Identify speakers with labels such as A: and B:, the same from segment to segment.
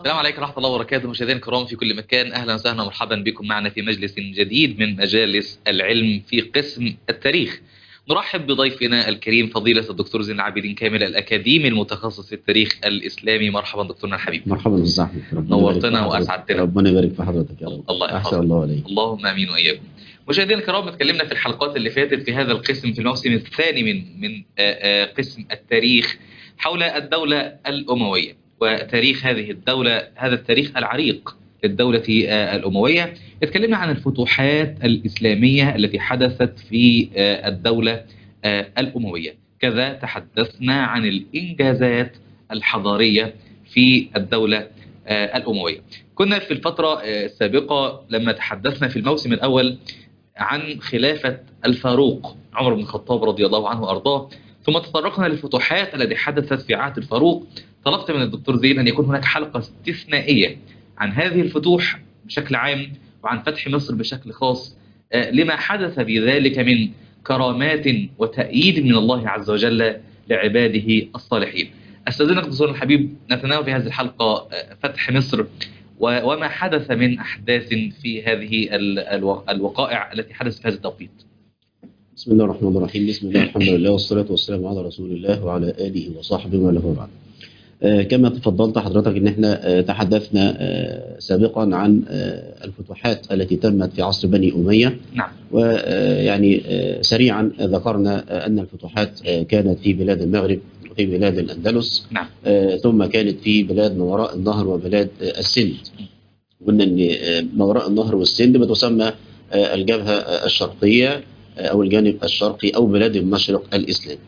A: السلام عليكم ورحمة الله وبركاته مشاهدينا الكرام في كل مكان أهلا وسهلا ومرحبا بكم معنا في مجلس جديد من مجالس العلم في قسم التاريخ نرحب بضيفنا الكريم فضيلة الدكتور زين العابدين كامل الأكاديمي المتخصص في التاريخ الإسلامي مرحبا دكتورنا الحبيب
B: مرحبا استاذ احمد ربنا
A: نورتنا
B: يبارك في حضرتك.
A: وأسعدتنا.
B: ربنا يبارك في حضرتك يا رب
A: الله
B: احسن
A: يحفظك
B: الله عليك
A: اللهم امين واياكم. مشاهدينا الكرام اتكلمنا في الحلقات اللي فاتت في هذا القسم في الموسم الثاني من من آه، آه، قسم التاريخ حول الدولة الأموية وتاريخ هذه الدولة هذا التاريخ العريق للدولة آه، الأموية اتكلمنا عن الفتوحات الإسلامية التي حدثت في آه، الدولة آه، الأموية كذا تحدثنا عن الإنجازات الحضارية في الدولة آه، الأموية كنا في الفترة آه، السابقة لما تحدثنا في الموسم الأول عن خلافة الفاروق عمر بن الخطاب رضي الله عنه وأرضاه ثم تطرقنا للفتوحات التي حدثت في عهد الفاروق طلبت من الدكتور زين أن يكون هناك حلقة استثنائية عن هذه الفتوح بشكل عام وعن فتح مصر بشكل خاص آه، لما حدث بذلك من كرامات وتأييد من الله عز وجل لعباده الصالحين استاذنك دكتور الحبيب نتناول في هذه الحلقة آه، فتح مصر و- وما حدث من أحداث في هذه ال- الو- الوقائع التي حدثت في هذا التوقيت
B: بسم الله الرحمن الرحيم بسم الله الحمد لله والصلاة والسلام على رسول الله وعلى آله وصحبه ومن له بعد آه، كما تفضلت حضرتك ان احنا آه، تحدثنا آه، سابقا عن آه، الفتوحات التي تمت في عصر بني أمية
A: نعم
B: ويعني سريعا ذكرنا آه، أن الفتوحات آه، كانت في بلاد المغرب وفي بلاد الأندلس
A: نعم
B: آه، ثم كانت في بلاد ما وراء النهر وبلاد آه، السند قلنا ان آه، ما وراء النهر والسند بتسمى آه، الجبهه آه، الشرقيه آه، او الجانب الشرقي او بلاد المشرق الاسلامي.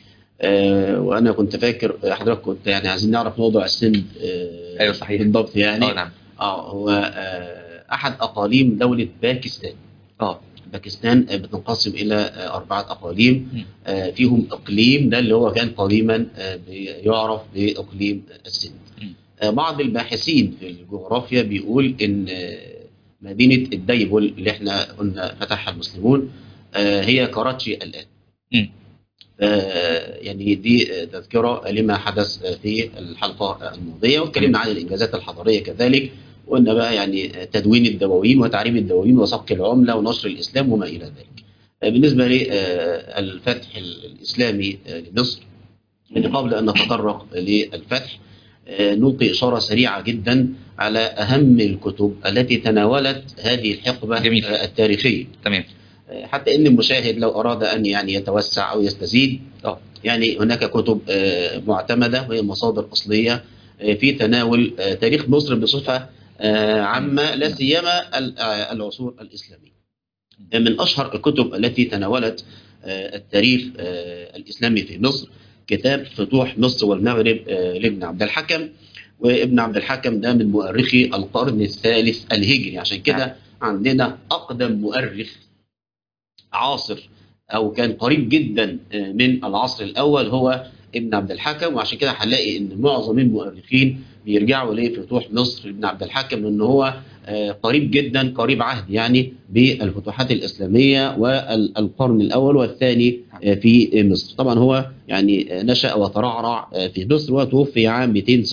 B: آه، وانا كنت فاكر آه، حضرتك كنت يعني عايزين نعرف موضوع السند آه،
A: أيوة صحيح.
B: بالضبط يعني
A: اه نعم
B: اه هو آه، احد اقاليم دوله باكستان.
A: اه
B: باكستان آه، بتنقسم الى آه، اربعه اقاليم
A: م.
B: آه، فيهم اقليم ده اللي هو كان قديما آه، بيعرف باقليم السند.
A: م.
B: آه، بعض الباحثين في الجغرافيا بيقول ان آه، مدينه الديبل اللي احنا قلنا فتحها المسلمون آه، هي كراتشي الان.
A: م.
B: آه، يعني دي آه، تذكره لما حدث آه، في الحلقه الماضيه واتكلمنا عن الانجازات الحضاريه كذلك وقلنا بقى يعني آه، تدوين الدواوين وتعريب الدواوين وصك العمله ونشر الاسلام وما الى ذلك. آه، بالنسبه للفتح الاسلامي آه، لمصر يعني قبل ان نتطرق للفتح آه، نلقي اشاره سريعه جدا على اهم الكتب التي تناولت هذه الحقبه
A: جميل.
B: آه، التاريخيه
A: تمام
B: آه، حتى ان المشاهد لو اراد ان يعني يتوسع او يستزيد
A: اه
B: يعني هناك كتب آه، معتمده وهي مصادر اصليه آه، في تناول آه، تاريخ مصر بصفه آه، عامه لا سيما ال- آه، العصور الاسلاميه. آه، من اشهر الكتب التي تناولت آه، التاريخ آه، الاسلامي في مصر كتاب فتوح مصر والمغرب آه، لابن عبد الحكم وابن عبد الحكم ده من مؤرخي القرن الثالث الهجري عشان كده عندنا اقدم مؤرخ عاصر او كان قريب جدا آه، من العصر الاول هو ابن عبد الحكم وعشان كده هنلاقي ان معظم المؤرخين بيرجعوا لفتوح مصر ابن عبد الحكم لان هو آه، قريب جدا قريب عهد يعني بالفتوحات الاسلاميه والقرن الاول والثاني آه، في مصر طبعا هو يعني آه، نشا وترعرع آه، في مصر وتوفي عام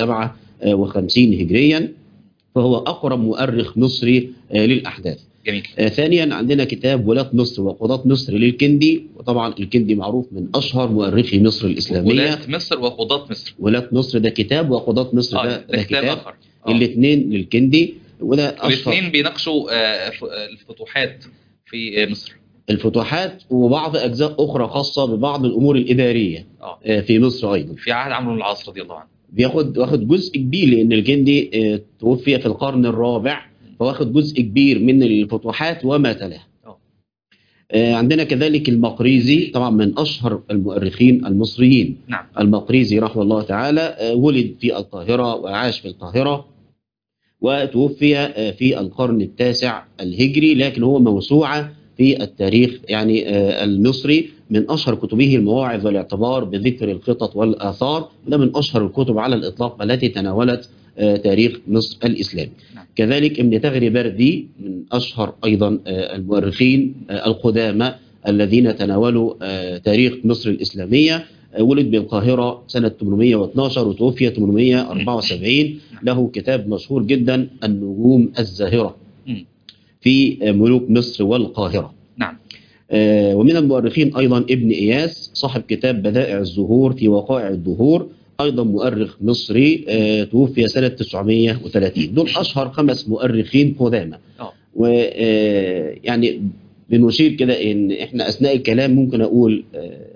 B: 257 هجريا فهو اقرب مؤرخ مصري آه، للاحداث
A: جميل
B: آه، ثانيا عندنا كتاب ولاة مصر وقضاة مصر للكندي وطبعا الكندي معروف من اشهر مؤرخي مصر الاسلاميه
A: ولاة مصر وقضاة مصر
B: ولاة مصر ده كتاب وقضاة مصر
A: اه
B: ده,
A: ده كتاب آخر آه.
B: الاثنين للكندي وده اشهر
A: الاثنين بيناقشوا آه، ف- آه، الفتوحات في آه، مصر
B: الفتوحات وبعض اجزاء اخرى خاصه ببعض الامور الاداريه
A: اه
B: آه، في مصر ايضا
A: في عهد عمرو بن العاص رضي الله عنه
B: بياخد واخد جزء كبير لان الكندي آه، توفي في القرن الرابع فواخد جزء كبير من الفتوحات وما تلاها
A: اه
B: آه، عندنا كذلك المقريزي طبعا من اشهر المؤرخين المصريين
A: نعم
B: المقريزي رحمه الله تعالى آه، ولد في القاهره وعاش في القاهره وتوفي آه، في القرن التاسع الهجري لكن هو موسوعه في التاريخ يعني آه، المصري من اشهر كتبه المواعظ والاعتبار بذكر الخطط والاثار ده من اشهر الكتب على الاطلاق التي تناولت آه، تاريخ مصر الاسلامي.
A: نعم.
B: كذلك ابن تغري بردي من اشهر ايضا آه، المؤرخين آه، القدامى الذين تناولوا آه، تاريخ مصر الاسلاميه آه، ولد بالقاهرة سنة 812 وتوفي 874 له كتاب مشهور جدا النجوم الزاهرة
A: مم.
B: في آه، ملوك مصر والقاهرة
A: نعم
B: آه، ومن المؤرخين أيضا ابن إياس صاحب كتاب بدائع الزهور في وقائع الدهور أيضا مؤرخ مصري آه، توفي سنة 930 دول أشهر خمس مؤرخين قدامى
A: اه
B: ويعني بنشير كده ان احنا اثناء الكلام ممكن اقول آه،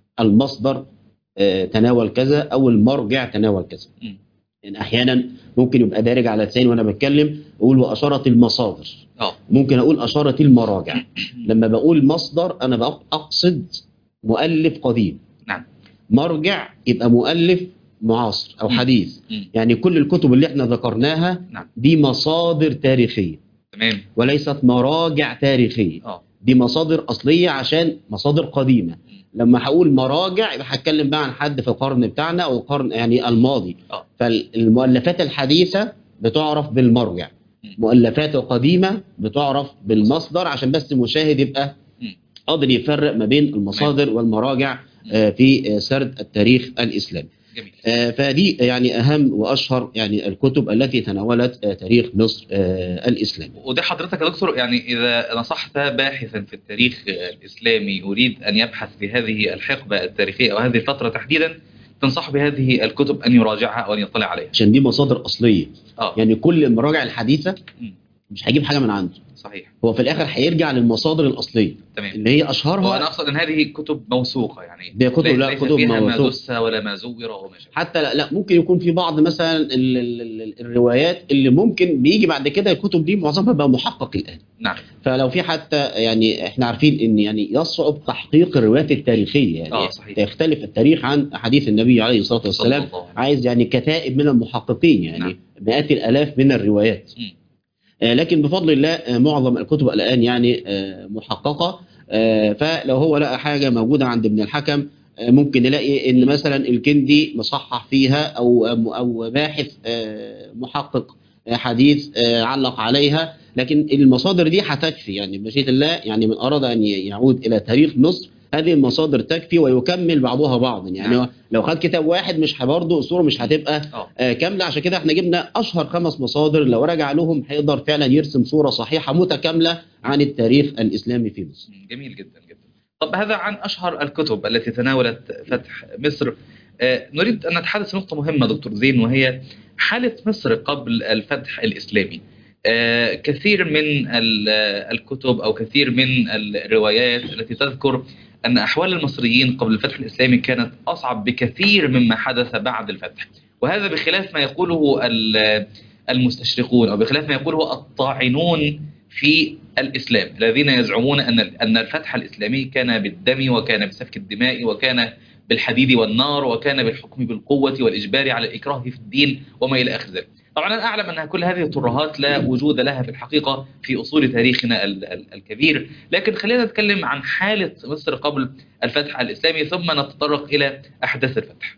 B: المصدر آه، تناول كذا او المرجع تناول كذا
A: مم.
B: يعني احيانا ممكن يبقى دارج على لساني وانا بتكلم اقول واشاره المصادر
A: اه
B: ممكن اقول اشاره المراجع لما بقول مصدر انا بق- اقصد مؤلف قديم
A: نعم
B: مرجع يبقى مؤلف معاصر او
A: مم.
B: حديث
A: مم.
B: يعني كل الكتب اللي احنا ذكرناها
A: نعم
B: دي مصادر تاريخيه
A: تمام
B: وليست مراجع تاريخيه
A: اه
B: دي مصادر اصليه عشان مصادر قديمه لما هقول مراجع يبقى هتكلم بقى عن حد في القرن بتاعنا او القرن يعني الماضي
A: اه
B: فالمؤلفات الحديثه بتعرف بالمرجع
A: مم.
B: مؤلفات القديمه بتعرف بالمصدر عشان بس المشاهد يبقى
A: مم.
B: قادر يفرق ما بين المصادر والمراجع آه، في آه، سرد التاريخ الاسلامي
A: جميل
B: آه، فدي يعني اهم واشهر يعني الكتب التي تناولت آه، تاريخ مصر آه، الاسلامي
A: وده حضرتك يا دكتور يعني إذا نصحت باحثا في التاريخ الإسلامي يريد أن يبحث في هذه الحقبة التاريخية أو هذه الفترة تحديدا تنصح بهذه الكتب أن يراجعها أو أن يطلع عليها
B: عشان دي مصادر اصليه
A: آه
B: يعني كل المراجع الحديثه
A: مم.
B: مش هيجيب حاجه من عنده
A: صحيح
B: هو في الاخر هيرجع للمصادر الاصليه
A: تمام
B: اللي هي
A: وأنا
B: اشهرها
A: أقصد أن هذه كتب موثوقة يعني
B: دي كتب-
A: ليس-
B: لا،
A: ليس
B: كتب
A: فيها ما
B: موثوقة.
A: دس ولا ما زور وما شابه
B: حتى لا, لا ممكن يكون في بعض مثلا ال ال ال الروايات اللي ممكن بيجي بعد كده الكتب دي معظمها بقى محقق الان
A: نعم
B: فلو في حتى يعني احنا عارفين ان يعني يصعب تحقيق الروايات التاريخيه يعني
A: آه، صحيح.
B: يختلف التاريخ عن احاديث النبي عليه الصلاه
A: صلى
B: والسلام
A: الله عليه وسلم.
B: عايز يعني كتائب من المحققين يعني
A: نعم.
B: مئات الالاف من الروايات
A: مم.
B: آه، لكن بفضل الله آه، معظم الكتب الان يعني آه، محققه آه، فلو هو لقى حاجه موجوده عند ابن الحكم آه، ممكن نلاقي ان مثلا الكندي مصحح فيها او او باحث آه، محقق آه، حديث آه، علق عليها لكن المصادر دي هتكفي يعني بمشيئه الله يعني من اراد ان يعود الى تاريخ مصر هذه المصادر تكفي ويكمل بعضها بعضا يعني
A: نعم.
B: هو لو خد كتاب واحد مش برضه الصوره مش هتبقى
A: آه
B: آه، كامله عشان كده احنا جبنا اشهر خمس مصادر لو رجع لهم هيقدر فعلا يرسم صوره صحيحه متكامله عن التاريخ الاسلامي في مصر.
A: مم. جميل جدا جدا طب هذا عن أشهر الكتب التي تناولت فتح مصر آه، نريد أن نتحدث في نقطة مهمة دكتور زين وهي حالة مصر قبل الفتح الإسلامي آه، كثير من ال- آه، الكتب أو كثير من الروايات التي تذكر أن أحوال المصريين قبل الفتح الإسلامي كانت أصعب بكثير مما حدث بعد الفتح وهذا بخلاف ما يقوله ال- المستشرقون أو بخلاف ما يقوله الطاعنون في الإسلام الذين يزعمون أن أن الفتح الإسلامي كان بالدم وكان بسفك الدماء وكان بالحديد والنار وكان بالحكم بالقوة والإجبار على الإكراه في الدين وما إلى آخر ذلك طبعا أنا أعلم أن كل هذه الترهات لا وجود لها في الحقيقة في أصول تاريخنا ال- ال- الكبير لكن خلينا نتكلم عن حالة مصر قبل الفتح الإسلامي ثم نتطرق إلى أحداث الفتح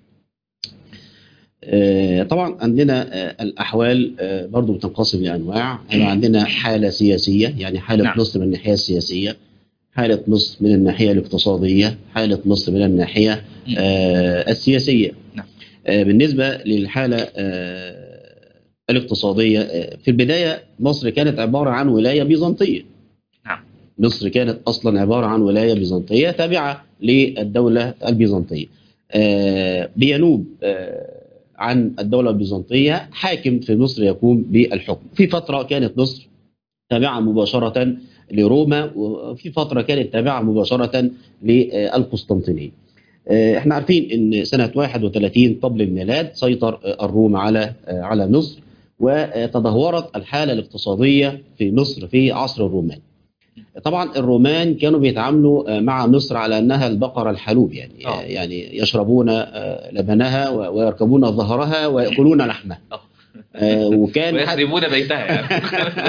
B: آه، طبعا عندنا آه، الاحوال آه، برضو بتنقسم لانواع هيبقى عندنا حاله سياسيه يعني حاله
A: نعم.
B: مصر من الناحيه السياسيه حاله مصر من الناحيه الاقتصاديه حاله مصر من الناحيه
A: مم.
B: آه، السياسيه
A: نعم.
B: آه، بالنسبه للحاله آه، الاقتصاديه آه، في البدايه مصر كانت عباره عن ولايه بيزنطيه
A: نعم.
B: مصر كانت اصلا عباره عن ولايه بيزنطيه تابعه للدوله البيزنطيه آه، بينوب آه، عن الدوله البيزنطيه حاكم في مصر يقوم بالحكم في فتره كانت مصر تابعه مباشره لروما وفي فتره كانت تابعه مباشره للقسطنطينيه آه، احنا عارفين ان سنه 31 قبل الميلاد سيطر آه، الروم على آه، على مصر وتدهورت الحاله الاقتصاديه في مصر في عصر الرومان. طبعا الرومان كانوا بيتعاملوا آه، مع مصر على انها البقره الحلوب يعني
A: آه.
B: يعني يشربون آه، لبنها و- ويركبون ظهرها وياكلون لحمها.
A: آه.
B: آه، وكان حتى
A: ويخربون بيتها يعني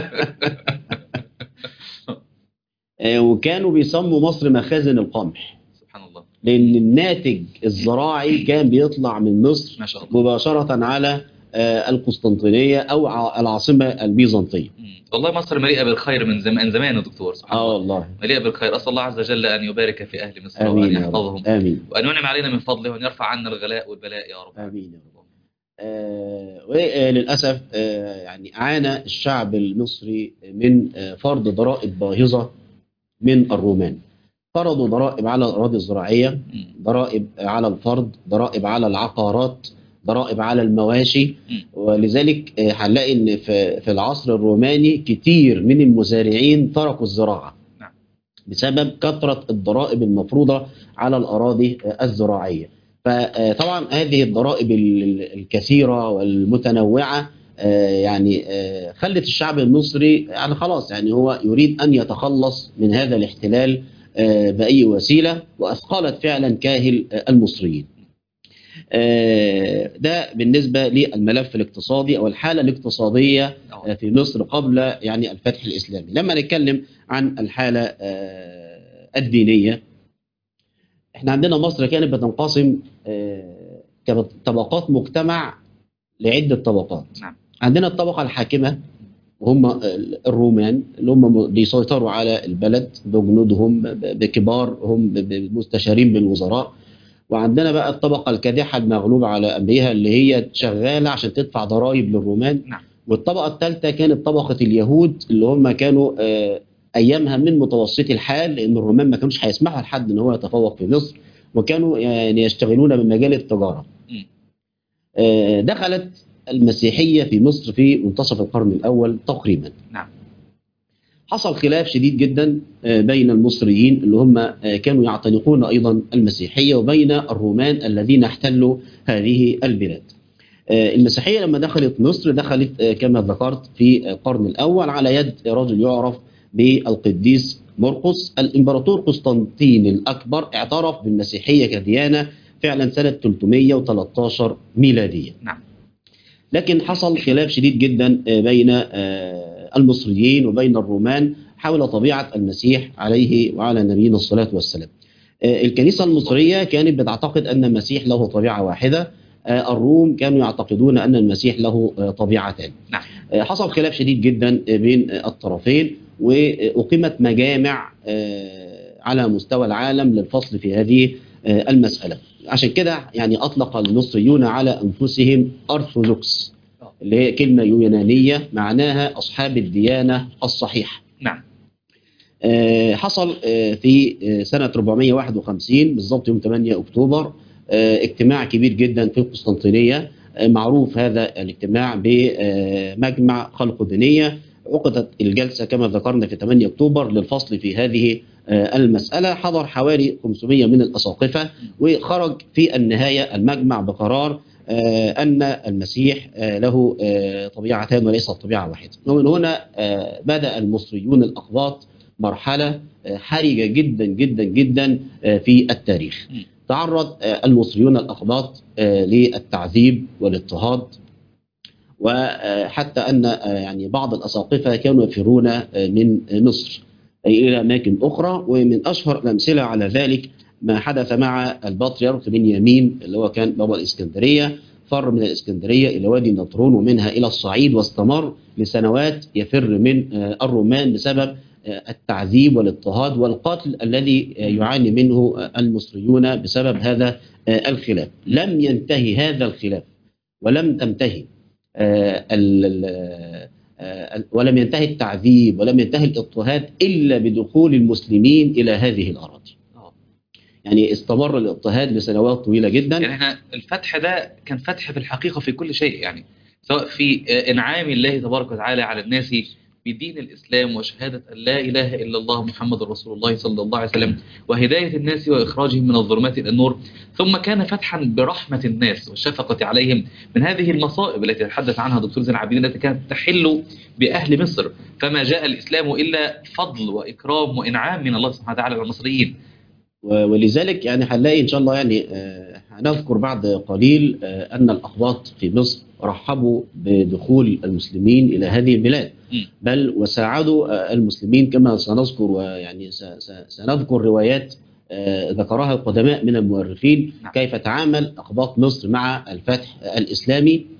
B: آه، وكانوا بيسموا مصر مخازن القمح
A: سبحان الله
B: لان الناتج الزراعي كان بيطلع من مصر
A: ما شاء الله
B: مباشرة على آه، القسطنطينية أو ع- العاصمة البيزنطية
A: مم. والله مصر مليئة بالخير من زمان زمان يا دكتور سبحان
B: اه
A: الله
B: والله
A: مليئة بالخير أسأل الله عز وجل أن يبارك في أهل مصر
B: آمين
A: وأن
B: يا رب
A: يحفظهم
B: آمين
A: وأن ينعم علينا من فضله وأن يرفع عنا الغلاء والبلاء يا رب
B: آمين يا رب آه، وللأسف آه، يعني عانى الشعب المصري من آه، فرض ضرائب باهظة من الرومان فرضوا ضرائب على الأراضي الزراعية
A: مم.
B: ضرائب على الفرد ضرائب على العقارات ضرائب على المواشي
A: مم.
B: ولذلك آه، هنلاقي ان في في العصر الروماني كتير من المزارعين تركوا الزراعه
A: نعم.
B: بسبب كثره الضرائب المفروضه على الاراضي آه، الزراعيه فطبعا هذه الضرائب ال- ال- الكثيره والمتنوعه آه، يعني آه، خلت الشعب المصري يعني خلاص يعني هو يريد ان يتخلص من هذا الاحتلال آه، باي وسيله واثقلت فعلا كاهل آه، المصريين. آه، ده بالنسبه للملف الاقتصادي او الحاله الاقتصاديه آه، في مصر قبل يعني الفتح الاسلامي. لما نتكلم عن الحاله آه، الدينيه احنا عندنا مصر كانت بتنقسم آه، كطبقات مجتمع لعده طبقات.
A: نعم.
B: عندنا الطبقه الحاكمه وهم الرومان اللي هم بيسيطروا على البلد بجنودهم ب- بكبارهم ب- بمستشارين بالوزراء وعندنا بقى الطبقه الكادحه المغلوبه على امرها اللي هي شغاله عشان تدفع ضرائب للرومان
A: نعم.
B: والطبقه الثالثه كانت طبقه اليهود اللي هم كانوا آه، ايامها من متوسطي الحال لان الرومان ما كانوش هيسمحوا لحد ان هو يتفوق في مصر وكانوا يعني يشتغلون بمجال التجاره.
A: مم.
B: آه، دخلت المسيحيه في مصر في منتصف القرن الاول تقريبا.
A: نعم.
B: حصل خلاف شديد جدا آه، بين المصريين اللي هم آه، كانوا يعتنقون ايضا المسيحيه وبين الرومان الذين احتلوا هذه البلاد. آه، المسيحيه لما دخلت مصر دخلت آه، كما ذكرت في القرن الاول على يد رجل يعرف بالقديس مرقس الامبراطور قسطنطين الاكبر اعترف بالمسيحيه كديانه فعلا سنه 313 ميلاديه.
A: نعم.
B: لكن حصل خلاف شديد جدا آه، بين آه، المصريين وبين الرومان حول طبيعه المسيح عليه وعلى نبينا الصلاه والسلام. آه، الكنيسه المصريه كانت بتعتقد ان المسيح له طبيعه واحده آه، الروم كانوا يعتقدون ان المسيح له آه، طبيعتان.
A: نعم.
B: آه، حصل خلاف شديد جدا آه، بين آه، الطرفين واقيمت مجامع آه، على مستوى العالم للفصل في هذه آه، المساله. عشان كده يعني اطلق المصريون على انفسهم ارثوذكس اللي هي كلمه يونانيه معناها اصحاب الديانه الصحيحه.
A: نعم.
B: آه، حصل آه، في آه، سنة 451 بالضبط يوم 8 أكتوبر آه، اجتماع كبير جدا في القسطنطينية آه، معروف هذا الاجتماع بمجمع خلقدنية عقدت الجلسة كما ذكرنا في 8 أكتوبر للفصل في هذه آه، المسألة حضر حوالي 500 من الأساقفة وخرج في النهاية المجمع بقرار آه، أن المسيح آه، له آه، طبيعتان وليست طبيعة واحدة ومن هنا آه، بدأ المصريون الأقباط مرحلة آه، حرجة جدا جدا جدا آه، في التاريخ
A: م.
B: تعرض آه، المصريون الأقباط آه، للتعذيب والاضطهاد وحتى أن آه، يعني بعض الأساقفة كانوا يفرون آه، من مصر أي إلى أماكن أخرى ومن أشهر الأمثلة على ذلك ما حدث مع البطريرك بنيامين اللي هو كان بابا الإسكندرية فر من الإسكندرية إلى وادي النطرون ومنها إلى الصعيد واستمر لسنوات يفر من آه، الرومان بسبب آه، التعذيب والاضطهاد والقتل الذي آه، يعاني منه آه، المصريون بسبب هذا آه، الخلاف لم ينتهي هذا الخلاف ولم تنتهي آه، ال- ال- آه، ولم ينتهي التعذيب ولم ينتهي الاضطهاد إلا بدخول المسلمين إلى هذه الأراضي
A: آه.
B: يعني استمر الاضطهاد لسنوات طويلة جدا
A: يعني احنا الفتح ده كان فتح في الحقيقة في كل شيء يعني سواء في آه، إنعام الله تبارك وتعالى على الناس بدين الإسلام وشهادة أن لا إله إلا الله محمد رسول الله صلى الله عليه وسلم وهداية الناس وإخراجهم من الظلمات إلى النور ثم كان فتحا برحمة الناس والشفقة عليهم من هذه المصائب التي تحدث عنها دكتور زين العابدين التي كانت تحل بأهل مصر فما جاء الإسلام إلا فضل وإكرام وإنعام من الله سبحانه وتعالى على المصريين
B: و- ولذلك يعني هنلاقي ان شاء الله يعني آه، هنذكر بعد قليل آه، ان الاقباط في مصر رحبوا بدخول المسلمين الى هذه البلاد
A: م.
B: بل وساعدوا آه، المسلمين كما سنذكر ويعني س- س- سنذكر روايات آه، ذكرها القدماء من المؤرخين
A: نعم.
B: كيف تعامل اقباط مصر مع الفتح الاسلامي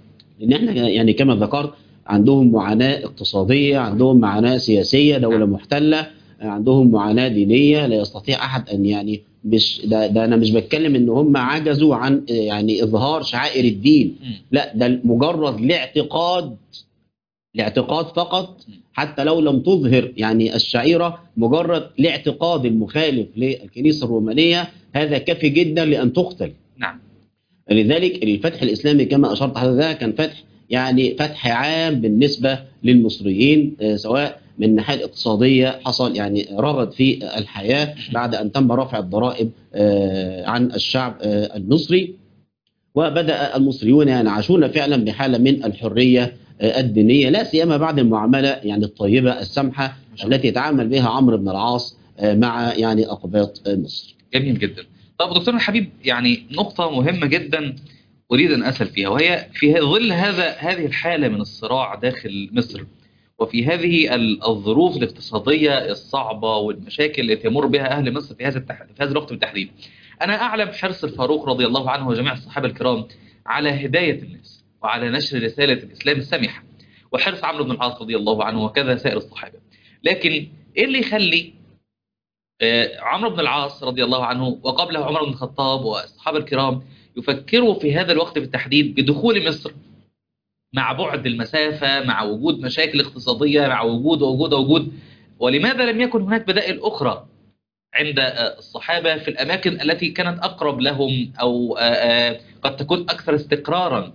B: لان احنا يعني كما ذكرت عندهم معاناه اقتصاديه عندهم معاناه سياسيه دوله محتله عندهم معاناه دينيه لا يستطيع احد ان يعني مش ده, ده انا مش بتكلم ان هم عجزوا عن يعني اظهار شعائر الدين
A: مم.
B: لا ده مجرد لاعتقاد لاعتقاد فقط حتى لو لم تظهر يعني الشعيرة مجرد لاعتقاد المخالف للكنيسة الرومانية هذا كافي جدا لأن تقتل
A: نعم
B: لذلك الفتح الإسلامي كما أشرت حضرتك كان فتح يعني فتح عام بالنسبة للمصريين آه، سواء من الناحية الاقتصادية حصل يعني رغد في الحياة بعد أن تم رفع الضرائب آه، عن الشعب آه، المصري وبدأ المصريون ينعشون فعلا بحالة من الحرية آه، الدينية لا سيما بعد المعاملة يعني الطيبة السمحة
A: ما شاء الله.
B: التي يتعامل بها عمرو بن العاص آه، مع يعني أقباط آه، مصر
A: جميل جدا طب دكتور الحبيب يعني نقطة مهمة جدا أريد أن أسأل فيها وهي في ظل هذا هذه الحالة من الصراع داخل مصر وفي هذه ال- الظروف الاقتصادية الصعبة والمشاكل التي يمر بها أهل مصر في هذا التح... في هذا الوقت بالتحديد أنا أعلم حرص الفاروق رضي الله عنه وجميع الصحابة الكرام على هداية الناس وعلى نشر رسالة الإسلام السمحة وحرص عمرو بن العاص رضي الله عنه وكذا سائر الصحابة لكن إيه اللي يخلي آه، عمرو بن العاص رضي الله عنه وقبله عمر بن الخطاب والصحابة الكرام يفكروا في هذا الوقت بالتحديد بدخول مصر مع بعد المسافة مع وجود مشاكل اقتصادية مع وجود وجود وجود ولماذا لم يكن هناك بدائل أخرى عند آه، الصحابة في الأماكن التي كانت أقرب لهم أو آه، آه، قد تكون أكثر استقرارا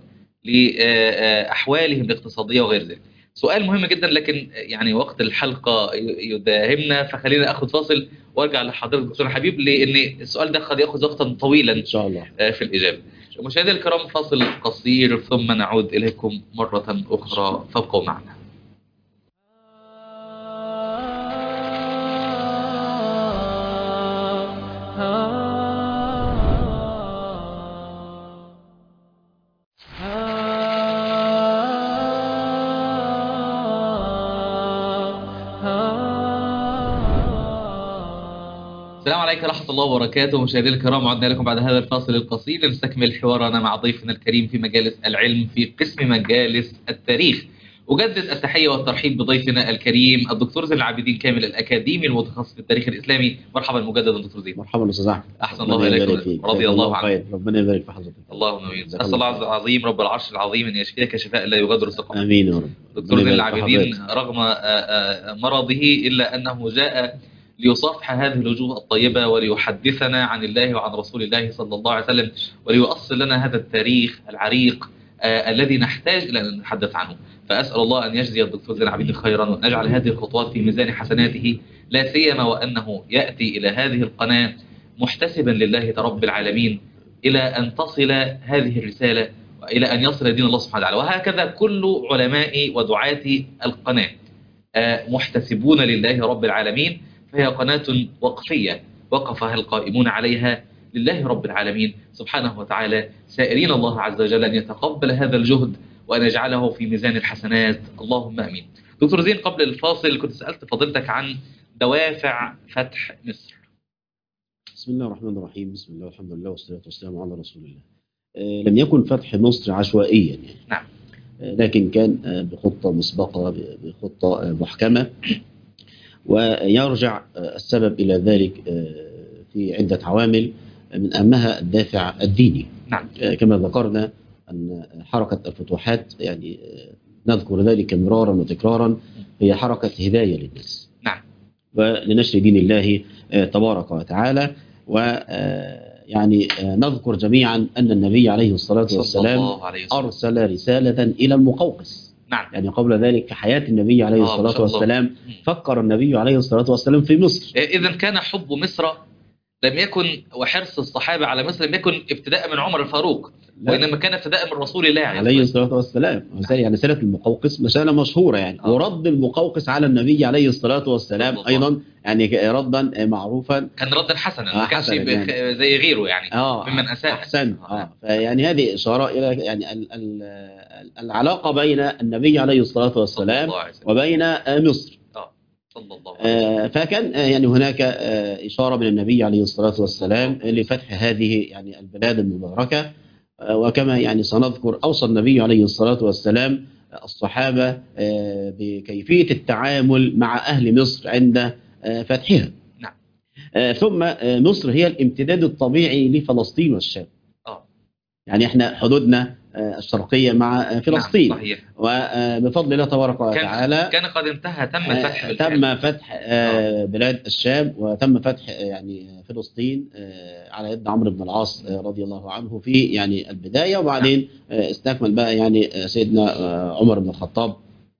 A: لأحوالهم الاقتصادية وغير ذلك سؤال مهم جدا لكن يعني وقت الحلقة ي- يداهمنا فخلينا أخذ فاصل وارجع لحضرتك دكتور حبيب لأن السؤال ده قد يأخذ وقتا طويلا
B: إن شاء الله
A: آه، في الإجابة مشاهدينا الكرام فاصل قصير ثم نعود إليكم مرة أخرى فابقوا معنا السلام عليكم ورحمة الله وبركاته مشاهدينا الكرام عدنا لكم بعد هذا الفاصل القصير لنستكمل حوارنا مع ضيفنا الكريم في مجالس العلم في قسم مجالس التاريخ أجدد التحية والترحيب بضيفنا الكريم الدكتور زين العابدين كامل الأكاديمي المتخصص في التاريخ الإسلامي مرحبا مجددا دكتور زين
B: مرحبا استاذ احمد
A: أحسن
B: ربنا
A: الله
B: يبارك
A: إليكم
B: فيك.
A: رضي
B: جزاك
A: الله عنك
B: خير. ربنا يبارك في حضرتك
A: اللهم امين
B: جزاك
A: اسال
B: الله
A: الله
B: خير.
A: العظيم رب العرش العظيم ان يشفيك شفاء لا يغادر سقما
B: امين يا رب
A: دكتور
B: ربنا
A: زين
B: يبارك في
A: العابدين
B: حضرتك.
A: رغم آه، آه، مرضه الا انه جاء ليصافح هذه الوجوه الطيبه وليحدثنا عن الله وعن رسول الله صلى الله عليه وسلم وليؤصل لنا هذا التاريخ العريق آه، الذي نحتاج الى ان نتحدث عنه فاسال الله ان يجزي الدكتور زين العابدين خيرا وان يجعل هذه الخطوات في ميزان حسناته لا سيما وانه ياتي الى هذه القناه محتسبا لله رب العالمين إلى أن تصل هذه الرسالة وإلى أن يصل دين الله سبحانه وتعالى وهكذا كل علماء ودعاة القناة آه، محتسبون لله رب العالمين فهي قناة وقفية وقفها القائمون عليها لله رب العالمين سبحانه وتعالى سائرين الله عز وجل أن يتقبل هذا الجهد وأن يجعله في ميزان الحسنات اللهم أمين دكتور زين قبل الفاصل كنت سألت فضيلتك عن دوافع فتح مصر
B: بسم الله الرحمن الرحيم بسم الله والحمد لله والصلاة والسلام على رسول الله آه، لم يكن فتح مصر عشوائيا يعني
A: نعم.
B: آه، لكن كان آه، بخطة مسبقة ب- بخطة آه، محكمة ويرجع آه، السبب إلى ذلك آه، في عدة عوامل من أهمها الدافع الديني
A: نعم
B: آه، كما ذكرنا أن حركة الفتوحات يعني آه، نذكر ذلك مرارا وتكرارا هي حركة هداية للناس
A: نعم
B: ولنشر دين الله آه، تبارك وتعالى و آه، يعني آه، نذكر جميعا أن النبي عليه الصلاة
A: صلى
B: والسلام
A: الله عليه وسلم
B: أرسل رسالة إلى المقوقس
A: نعم
B: يعني قبل ذلك في حياة النبي عليه
A: آه، ما
B: الصلاة
A: شاء الله.
B: والسلام فكر النبي عليه الصلاة والسلام في مصر
A: إذا كان حب مصر لم يكن وحرص الصحابة على مصر لم يكن ابتداء من عمر الفاروق
B: لا.
A: وإنما كان ابتداء من رسول الله
B: عليه الصلاة والسلام وبالتالي يعني رسالة المقوقس مسألة مشهورة يعني
A: آه.
B: ورد المقوقس على النبي عليه الصلاة والسلام
A: صلى الله
B: أيضا يعني ردا معروفا
A: كان ردا حسنا
B: آه،
A: ما كانش
B: حسنا
A: بخ-
B: يعني.
A: زي غيره يعني
B: اه
A: ممن أساء.
B: احسن
A: آه.
B: اه فيعني هذه اشاره الى يعني ال ال العلاقه بين النبي عليه الصلاه
A: صلى
B: والسلام
A: الله عليه وسلم
B: وبين آه، مصر
A: صلى الله عليه وسلم
B: آه، فكان آه، يعني هناك آه، اشاره من النبي عليه الصلاه والسلام لفتح هذه يعني البلاد المباركه آه، وكما يعني سنذكر أوصى النبي عليه الصلاة والسلام الصحابة آه، بكيفية التعامل مع أهل مصر عند آه، فتحها
A: نعم.
B: آه، ثم آه، مصر هي الامتداد الطبيعي لفلسطين والشام
A: اه
B: يعني احنا حدودنا آه، الشرقية مع آه، فلسطين
A: نعم صحيح
B: وبفضل الله تبارك
A: كان
B: وتعالى
A: كان قد انتهى تم الفتح
B: آه،
A: بالفعل.
B: تم فتح آه، بلاد الشام وتم فتح آه، يعني فلسطين آه، على يد عمرو بن العاص آه، رضي الله عنه في يعني البداية وبعدين آه، استكمل بقى يعني آه، سيدنا آه، عمر بن الخطاب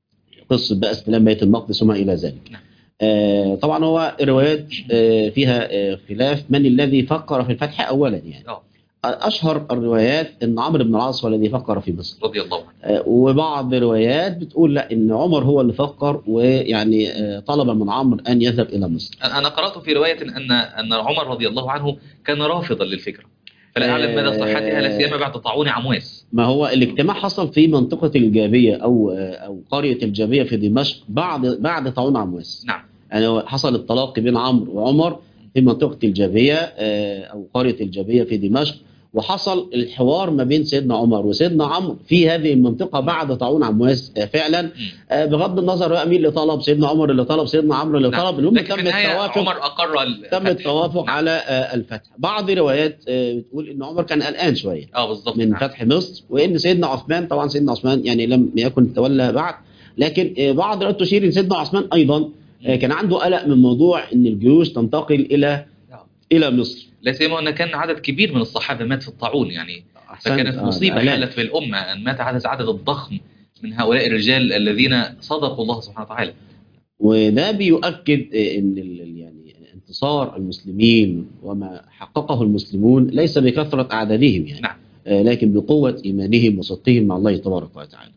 B: قصة بقى استلام بيت المقدس وما إلى ذلك
A: نعم.
B: آه، طبعا هو روايات آه، فيها آه، خلاف من الذي فكر في الفتح أولا يعني
A: اه
B: أشهر الروايات أن عمرو بن العاص هو الذي فكر في مصر
A: رضي الله عنه
B: آه، وبعض الروايات بتقول لا ان عمر هو اللي فكر ويعني آه، طلب من عمرو ان يذهب الى مصر
A: انا قرات في روايه ان ان عمر رضي الله عنه كان رافضا للفكره فلا اعلم مدى صحتها لا سيما بعد طاعون عمواس
B: ما هو الاجتماع حصل في منطقه الجابيه او آه، او قريه الجابيه في دمشق بعد بعد طاعون عمواس
A: نعم
B: يعني هو حصل التلاقي بين عمرو وعمر في منطقه الجابيه آه، او قريه الجابيه في دمشق وحصل الحوار ما بين سيدنا عمر وسيدنا عمرو في هذه المنطقه بعد طاعون عمواس آه، فعلا
A: مم.
B: آه، بغض النظر بقى مين اللي طلب سيدنا عمر اللي طلب سيدنا عمرو اللي
A: نعم.
B: طلب المهم
A: لكن في
B: تم
A: النهايه
B: التوافق
A: عمر اقر الفتح.
B: تم التوافق
A: نعم.
B: على آه، الفتح بعض روايات آه، بتقول ان عمر كان قلقان شويه
A: اه بالظبط
B: من
A: نعم.
B: فتح مصر وان سيدنا عثمان طبعا سيدنا عثمان يعني لم يكن تولى بعد لكن آه، بعض الروايات تشير ان سيدنا عثمان ايضا آه، كان عنده قلق من موضوع ان الجيوش تنتقل الى
A: آه.
B: الى مصر
A: لا سيما ان كان عدد كبير من الصحابه مات في الطاعون يعني
B: أحسنت.
A: فكانت
B: آه،
A: مصيبه
B: آلاف.
A: حلت في الامه ان مات عدد عدد الضخم من هؤلاء الرجال الذين صدقوا الله سبحانه وتعالى
B: وده بيؤكد آه، ان ال- ال- يعني انتصار المسلمين وما حققه المسلمون ليس بكثره اعدادهم يعني
A: نعم.
B: آه، لكن بقوه ايمانهم وصدقهم مع الله تبارك وتعالى.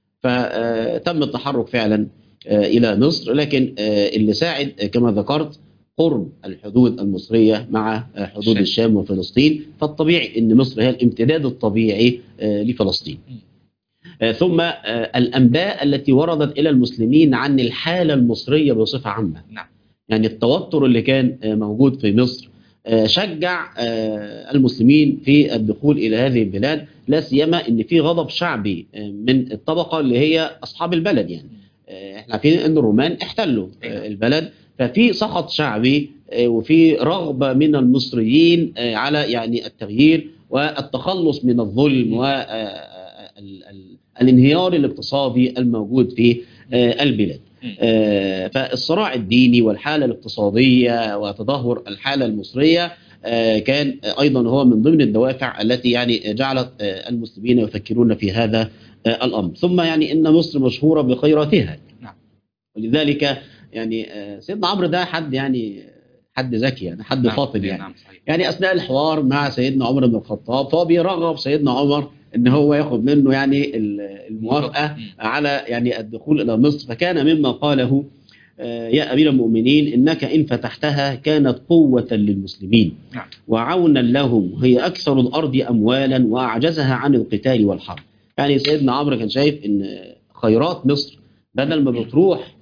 B: فتم التحرك فعلا آه، الى مصر لكن آه، اللي ساعد آه، كما ذكرت قرب الحدود المصريه مع آه، حدود
A: الشام.
B: الشام وفلسطين فالطبيعي ان مصر هي الامتداد الطبيعي آه، لفلسطين. آه، ثم آه، الانباء التي وردت الى المسلمين عن الحاله المصريه بصفه عامه.
A: نعم.
B: يعني التوتر اللي كان آه، موجود في مصر آه، شجع آه، المسلمين في الدخول الى هذه البلاد لا سيما ان في غضب شعبي آه، من الطبقه اللي هي اصحاب البلد يعني آه، احنا عارفين ان الرومان احتلوا آه،
A: أيوة.
B: البلد ففي سخط شعبي آه، وفي رغبه من المصريين آه، على يعني التغيير والتخلص من الظلم والانهيار الاقتصادي الموجود في آه، البلاد
A: مم.
B: آه، فالصراع الديني والحالة الاقتصادية وتدهور الحالة المصرية آه، كان أيضا هو من ضمن الدوافع التي يعني جعلت آه، المسلمين يفكرون في هذا آه، الأمر ثم يعني إن مصر مشهورة بخيراتها
A: نعم.
B: ولذلك يعني آه، سيدنا عمرو ده حد يعني حد ذكي يعني حد
A: نعم.
B: فاطن يعني
A: نعم صحيح
B: يعني اثناء الحوار مع سيدنا عمر بن الخطاب فهو بيرغب سيدنا عمر ان هو ياخد منه يعني ال- الموافقه
A: مم.
B: على يعني الدخول الى مصر فكان مما قاله آه، يا امير المؤمنين انك ان فتحتها كانت قوه للمسلمين
A: نعم.
B: وعونا لهم هي اكثر الارض اموالا واعجزها عن القتال والحرب يعني سيدنا عمرو كان شايف ان خيرات مصر بدل ما بتروح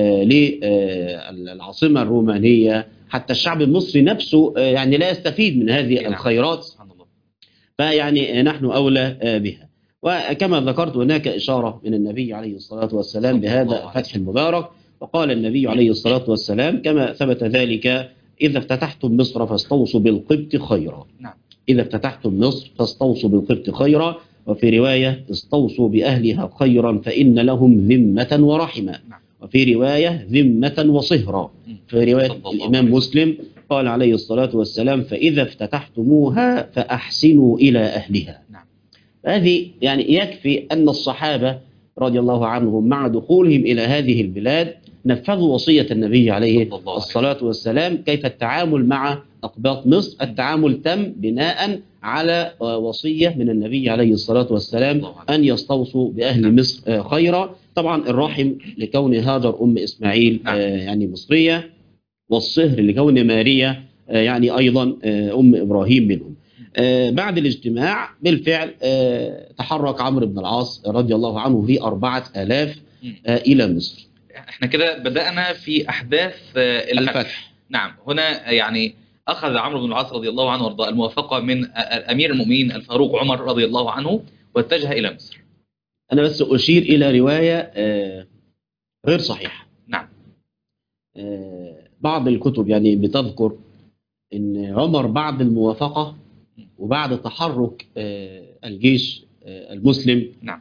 B: للعاصمه الرومانيه حتى الشعب المصري نفسه آه، يعني لا يستفيد من هذه
A: نعم.
B: الخيرات
A: سبحان الله
B: فيعني نحن أولى آه، بها وكما ذكرت هناك إشارة من النبي عليه الصلاة والسلام
A: صلى الله
B: بهذا
A: عليه
B: الفتح المبارك وقال النبي عليه الصلاة والسلام كما ثبت ذلك إذا افتتحتم مصر فاستوصوا بالقبط خيرا
A: نعم.
B: إذا افتتحتم مصر فاستوصوا بالقبط خيرا وفي رواية استوصوا بأهلها خيرا فإن لهم ذمة ورحمة
A: نعم.
B: وفي رواية ذمة وصهرا
A: مم.
B: في رواية
A: صلى الله
B: الإمام
A: عليه
B: مسلم قال عليه الصلاة والسلام فإذا افتتحتموها فأحسنوا إلى أهلها
A: نعم.
B: هذه يعني يكفي أن الصحابة رضي الله عنهم مع دخولهم إلى هذه البلاد نفذوا وصية النبي عليه
A: صلى الله عليه
B: الصلاة والسلام كيف التعامل مع أقباط مصر التعامل تم بناء على آه، وصية من النبي عليه الصلاة والسلام
A: الله عليه.
B: أن يستوصوا بأهل مصر آه، خيرا طبعا الرحم لكون هاجر أم إسماعيل
A: نعم.
B: آه، يعني مصرية والصهر لكون ماريا آه، يعني أيضا آه، أم إبراهيم منهم آه، بعد الاجتماع بالفعل آه، تحرك عمرو بن العاص رضي الله عنه في أربعة آلاف
A: مم.
B: آه، إلى مصر
A: احنا كده بدأنا في أحداث آه، الفتح.
B: الفتح
A: نعم هنا يعني أخذ عمرو بن العاص رضي الله عنه وارضاه الموافقة من أمير المؤمنين الفاروق عمر رضي الله عنه واتجه إلى مصر
B: أنا بس أشير إلى رواية آه، غير صحيحة
A: نعم
B: آه، بعض الكتب يعني بتذكر ان عمر بعد الموافقه وبعد تحرك آه، الجيش آه، المسلم
A: نعم.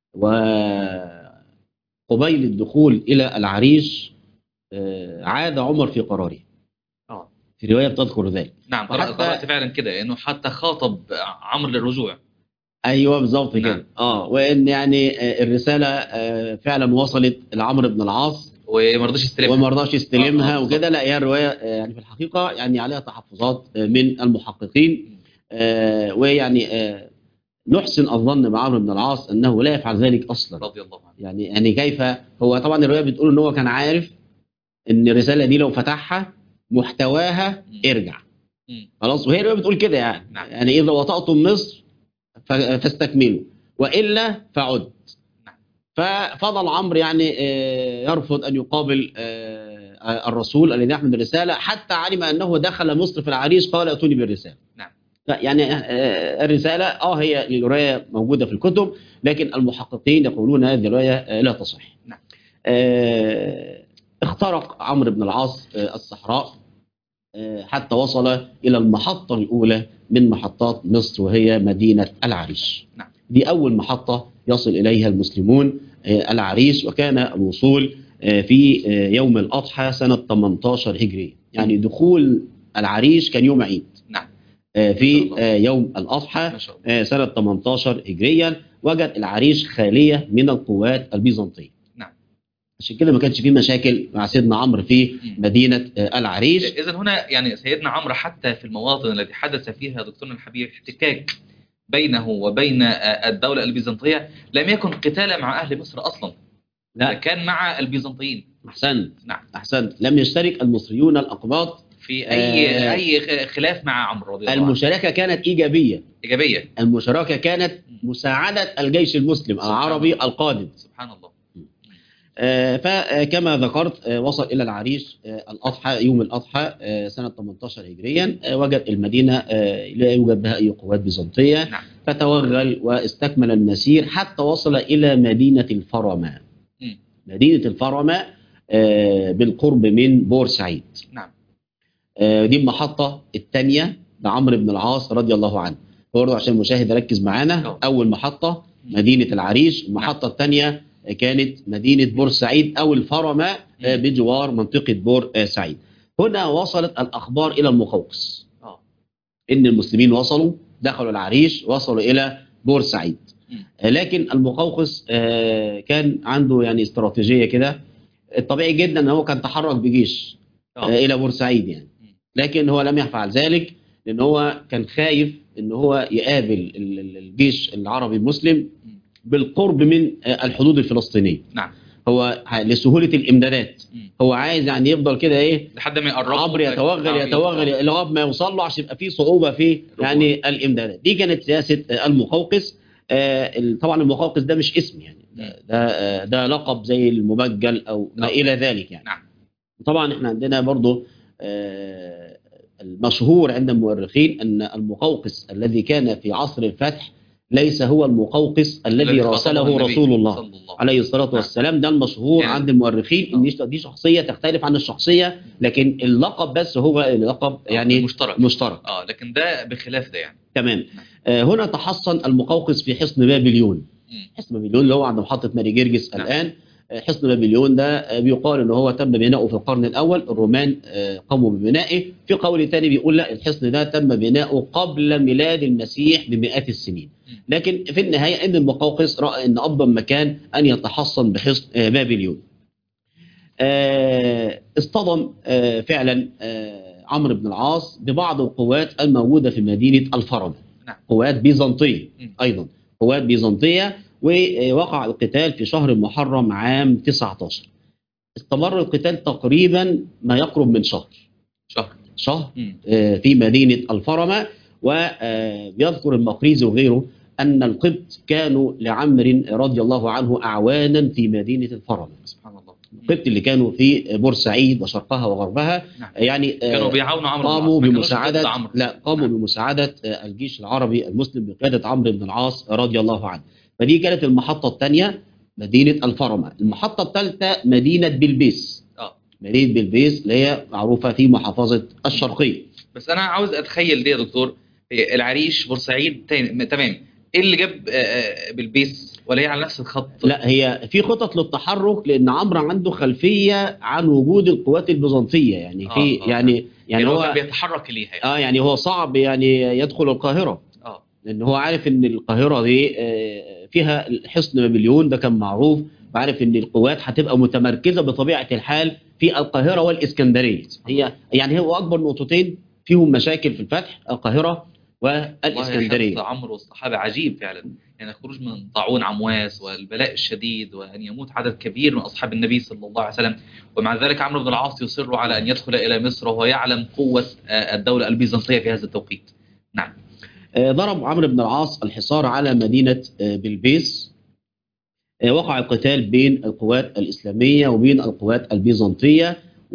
B: وقبيل الدخول الى العريش آه، عاد عمر في قراره
A: آه.
B: في روايه بتذكر ذلك
A: نعم قرأت,
B: وحتى-
A: قرأت فعلا كده إنه حتى خاطب عمرو للرجوع
B: ايوه بالظبط
A: نعم.
B: كده اه وان يعني آه، الرساله آه، فعلا وصلت لعمرو بن العاص
A: وما رضيش يستلمها
B: وما رضاش يستلمها
A: آه، آه،
B: وكده لا هي الروايه آه، يعني في الحقيقه يعني عليها تحفظات آه، من المحققين آه، ويعني آه، نحسن الظن بعمرو بن العاص انه لا يفعل ذلك اصلا
A: رضي الله عنه
B: يعني يعني كيف هو طبعا الروايه بتقول ان هو كان عارف ان الرساله دي لو فتحها محتواها
A: مم.
B: ارجع
A: مم.
B: خلاص وهي الروايه بتقول كده يعني
A: نعم.
B: يعني اذا وطأتم مصر ف- فاستكملوا والا فعد
A: نعم.
B: ففضل عمرو يعني آه، يرفض ان يقابل آه، الرسول الذي يحمل الرساله حتى علم انه دخل مصر في العريش قال اتوني بالرساله
A: نعم.
B: لا، يعني آه، الرساله اه هي الروايه موجوده في الكتب لكن المحققين يقولون هذه الروايه آه، لا تصح
A: نعم.
B: آه، اخترق عمرو بن العاص آه، الصحراء آه، حتى وصل إلى المحطة الأولى من محطات مصر وهي مدينة العريش
A: نعم.
B: دي أول محطة يصل إليها المسلمون آه، العريش وكان الوصول آه، في آه، يوم الأضحى سنة 18 هجرية يعني دخول العريش كان يوم عيد
A: نعم
B: آه،
A: ما شاء
B: في
A: الله.
B: آه، يوم الأضحى
A: ما شاء الله
B: آه، سنة 18 هجريا وجد العريش خالية من القوات البيزنطية
A: نعم.
B: عشان كده ما كانش فيه مشاكل مع سيدنا عمرو في
A: مم.
B: مدينة آه، العريش
A: إذا هنا يعني سيدنا عمرو حتى في المواطن التي حدث فيها دكتورنا الحبيب احتكاك بينه وبين آه، الدولة البيزنطية لم يكن قتالا مع أهل مصر أصلا
B: لا
A: كان مع البيزنطيين
B: أحسنت
A: نعم
B: أحسنت لم يشترك المصريون الأقباط
A: في أي
B: آه.
A: أي خلاف مع عمرو رضي الله عنه
B: المشاركة كانت إيجابية
A: إيجابية
B: المشاركة كانت مساعدة الجيش المسلم العربي القادم
A: سبحان الله
B: آه، فكما ذكرت آه، وصل إلى العريش آه، الأضحى يوم الأضحى آه، سنة 18 هجريا آه، وجد المدينة آه، لا يوجد بها أي قوات بيزنطية
A: نعم
B: فتوغل واستكمل المسير حتى وصل إلى مدينة الفرما
A: مم.
B: مدينة الفرما آه، بالقرب من بورسعيد
A: نعم
B: آه، دي المحطة الثانية لعمرو بن العاص رضي الله عنه برضه عشان المشاهد يركز معانا
A: أه.
B: أول محطة مدينة العريش المحطة الثانية كانت مدينة بورسعيد أو الفرما آه،
A: مم.
B: بجوار منطقة بورسعيد هنا وصلت الأخبار إلى المقوقس
A: اه
B: إن المسلمين وصلوا دخلوا العريش وصلوا إلى بورسعيد
A: مم.
B: آه، لكن المقوقس آه، كان عنده يعني استراتيجية كده الطبيعي جدا ان هو كان تحرك بجيش
A: آه.
B: آه، الى بورسعيد يعني
A: مم.
B: لكن هو لم يفعل ذلك لان هو كان خايف ان هو يقابل ال- ال- الجيش العربي المسلم
A: مم.
B: بالقرب من آه، الحدود الفلسطينيه
A: نعم
B: هو ه- لسهوله الامدادات
A: مم.
B: هو عايز يعني يفضل كده ايه
A: لحد ما يقربوا
B: عمرو يتوغل
A: آه،
B: يتوغل لغايه ما يوصل له عشان يبقى في صعوبه في يعني الامدادات دي كانت سياسه آه، المقوقس آه، ال- طبعا المقوقس ده مش اسم يعني ده ده, آه، ده لقب زي المبجل او ما
A: آه.
B: الى ذلك يعني
A: نعم
B: طبعا احنا عندنا برضو آه، المشهور عند المؤرخين ان المقوقس الذي كان في عصر الفتح ليس هو المقوقس الذي
A: خاطبه
B: راسله
A: النبي
B: رسول الله
A: صلى الله
B: عليه الصلاه والسلام ده المشهور
A: يعني-
B: عند المؤرخين ان دي- دي شخصيه تختلف عن الشخصيه لكن اللقب بس هو اللقب
A: آه،
B: يعني
A: مشترك
B: مشترك
A: اه لكن ده بخلاف ده يعني
B: تمام آه، هنا تحصن المقوقس في حصن بابليون
A: مم.
B: حصن بابليون اللي هو عند محطه ماري جرجس
A: نعم.
B: الان آه، حصن بابليون ده آه، بيقال ان هو تم بناؤه في القرن الاول الرومان آه، قاموا ببنائه في قول تاني بيقول لا الحصن ده تم بناؤه قبل ميلاد المسيح بمئات السنين
A: مم.
B: لكن في النهايه ان المقوقس راى ان افضل مكان ان يتحصن بحصن آه، بابليون آه، اصطدم آه، فعلا آه، عمرو بن العاص ببعض القوات الموجوده في مدينه الفرما
A: نعم.
B: قوات بيزنطيه
A: مم.
B: ايضا قوات بيزنطيه ووقع القتال في شهر محرم عام 19 استمر القتال تقريبا ما يقرب من شهر
A: شهر
B: شهر
A: مم.
B: آه، في مدينه الفرما ويذكر المقريزي وغيره ان القبط كانوا لعمر رضي الله عنه اعوانا في مدينه الفرما
A: سبحان الله
B: القبط اللي كانوا في بورسعيد وشرقها وغربها
A: نعم.
B: يعني آه،
A: كانوا بيعاونوا عمرو بن العاص،
B: قاموا
A: ما كانوش
B: بمساعدة
A: ضد عمرو.
B: لا قاموا بمساعدة آه، الجيش العربي المسلم بقيادة عمرو بن العاص رضي الله عنه فدي كانت المحطة الثانية مدينة الفرمة المحطة الثالثة مدينة بلبيس
A: اه
B: مدينة بلبيس اللي هي معروفة في محافظة الشرقية
A: بس انا عاوز اتخيل دي يا دكتور إيه، العريش بورسعيد تاني- م- تمام ايه اللي جاب آه، آه، بالبيس ولا هي على نفس الخط
B: لا هي في خطط للتحرك لأن عمرو عنده خلفية عن وجود القوات البيزنطية يعني في
A: آه، آه.
B: يعني يعني
A: هو كان
B: هو
A: بيتحرك ليها يعني.
B: اه يعني هو صعب يعني يدخل القاهرة
A: اه
B: لان هو عارف ان القاهره دي آه، فيها حصن بابليون ده كان معروف وعارف ان القوات هتبقى متمركزه بطبيعه الحال في القاهره والاسكندريه هي يعني هو اكبر نقطتين فيهم مشاكل في الفتح القاهره
A: والله
B: والاسكندريه
A: حرص عمرو والصحابه عجيب فعلا يعني الخروج من طاعون عمواس والبلاء الشديد وان يموت عدد كبير من اصحاب النبي صلى الله عليه وسلم ومع ذلك عمرو بن العاص يصر على ان يدخل الى مصر وهو يعلم قوه آه، الدوله البيزنطيه في هذا التوقيت نعم
B: آه، ضرب عمرو بن العاص الحصار على مدينه آه، بلبيس آه، وقع القتال بين القوات الاسلاميه وبين القوات البيزنطيه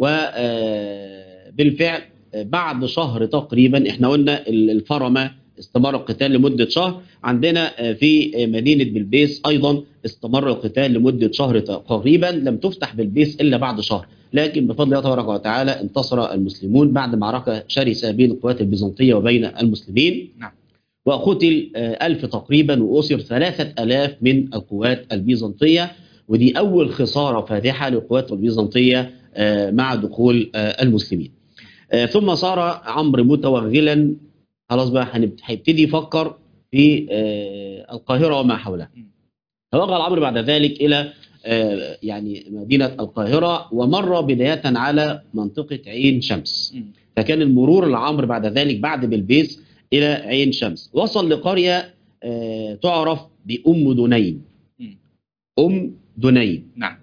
B: وبالفعل بعد شهر تقريبا احنا قلنا ال- الفرمه استمر القتال لمده شهر عندنا آه، في آه، مدينه بلبيس ايضا استمر القتال لمده شهر تقريبا لم تفتح بلبيس الا بعد شهر لكن بفضل الله تبارك وتعالى انتصر المسلمون بعد معركه شرسه بين القوات البيزنطيه وبين المسلمين
A: نعم.
B: وقتل آه، ألف تقريبا وأسر ثلاثة ألاف من القوات البيزنطية ودي أول خسارة فادحة للقوات البيزنطية آه، مع دخول آه، المسلمين آه، ثم صار عمرو متوغلا خلاص بقى هنب- هيبتدي يفكر في آه، القاهرة وما حولها
A: م.
B: توغل عمرو بعد ذلك إلى آه، يعني مدينة القاهرة ومر بداية على منطقة عين شمس
A: مم.
B: فكان المرور لعمرو بعد ذلك بعد بلبيس الى عين شمس وصل لقريه آه، تعرف بام دنيم
A: مم.
B: ام دنيم
A: نعم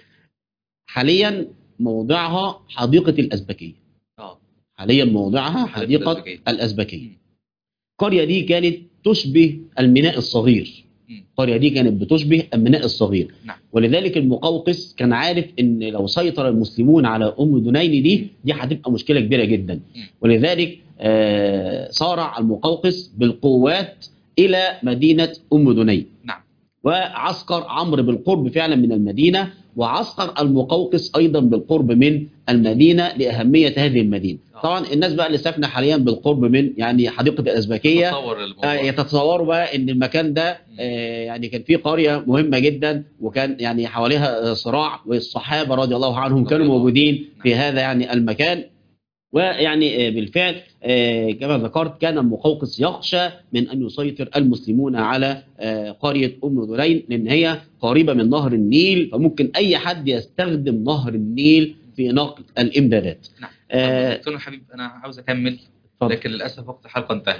B: حاليا موضعها حديقه الازبكيه
A: اه
B: حاليا موضعها
A: حديقة
B: حديقه
A: الأزبكية.
B: الازبكيه
A: مم.
B: القريه دي كانت تشبه الميناء الصغير
A: مم.
B: القريه دي كانت بتشبه الميناء الصغير
A: نعم.
B: ولذلك المقوقس كان عارف ان لو سيطر المسلمون على ام دنين دي دي هتبقى مشكله كبيره جدا
A: مم.
B: ولذلك آه، صارع المقوقس بالقوات الى مدينه ام دنين
A: نعم.
B: وعسكر عمرو بالقرب فعلا من المدينه وعسكر المقوقس ايضا بالقرب من المدينه لاهميه هذه المدينه
A: آه.
B: طبعا الناس بقى اللي ساكنه حاليا بالقرب من يعني حديقه الازبكيه
A: تصور
B: آه،
A: الموضوع
B: يتصوروا بقى ان المكان ده آه، يعني كان فيه قريه مهمه جدا وكان يعني حواليها آه، صراع والصحابه رضي الله عنهم
A: رضي
B: كانوا
A: الله.
B: موجودين في
A: نعم.
B: هذا يعني المكان ويعني آه، بالفعل آه، كما ذكرت كان المقوقس يخشى من ان يسيطر المسلمون على آه، قريه ام دلين لان هي قريبه من نهر النيل فممكن اي حد يستخدم نهر النيل في نقل الامدادات.
A: نعم.
B: آه،
A: دكتور الحبيب انا عاوز اكمل
B: اتفضل.
A: لكن للاسف وقت الحلقه انتهى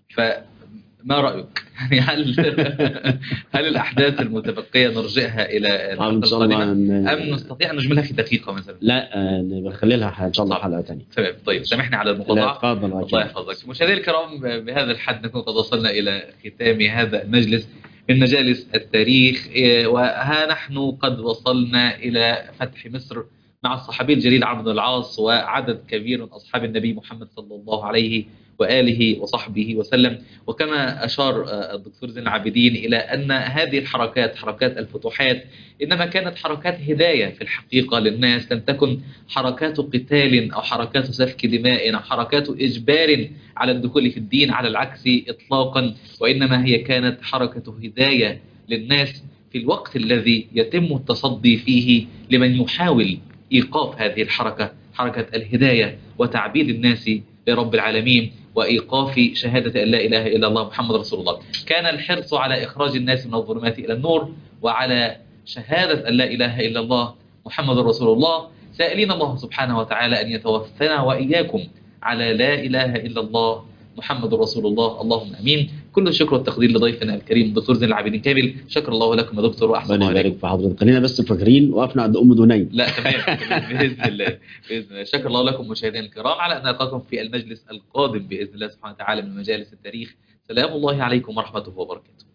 A: فما رايك يعني هل هل الاحداث المتبقيه نرجئها الى الحلقه
B: ان شاء الله
A: القادمه
B: إن-
A: ام نستطيع ان نجملها في دقيقه مثلا
B: لا آه، نخلي لها ان شاء الله
A: طب.
B: حلقه ثانيه.
A: تمام طيب سامحني على
B: لا
A: المقاطعه
B: تفضل
A: الله
B: أكيد.
A: يحفظك مشاهدينا الكرام بهذا الحد نكون قد وصلنا إلى ختام هذا المجلس من مجالس التاريخ إيه، وها نحن قد وصلنا إلى فتح مصر مع الصحابي الجليل عمرو بن العاص وعدد كبير من أصحاب النبي محمد صلى الله عليه وآله وصحبه وسلم وكما أشار آه، الدكتور زين العابدين إلى أن هذه الحركات حركات الفتوحات إنما كانت حركات هداية في الحقيقة للناس لم تكن حركات قتال أو حركات سفك دماء أو حركات إجبار على الدخول في الدين على العكس إطلاقا وإنما هي كانت حركة هداية للناس في الوقت الذي يتم التصدي فيه لمن يحاول إيقاف هذه الحركة حركة الهداية وتعبيد الناس لرب العالمين وإيقاف شهادة أن لا إله إلا الله محمد رسول الله كان الحرص على إخراج الناس من الظلمات إلى النور وعلى شهادة أن لا إله إلا الله محمد رسول الله سائلين الله سبحانه وتعالى أن يتوفنا وإياكم على لا إله إلا الله محمد رسول الله اللهم امين كل الشكر والتقدير لضيفنا الكريم الدكتور زين العابدين كامل شكر الله لكم يا دكتور واحسن
B: ربنا
A: الله عليكم
B: يبارك في حضرتك خلينا بس فاكرين وقفنا عند ام دنيم
A: لا تمام باذن الله باذن الله شكر الله لكم مشاهدينا الكرام على ان نلقاكم في المجلس القادم باذن الله سبحانه وتعالى من مجالس التاريخ سلام الله عليكم ورحمته وبركاته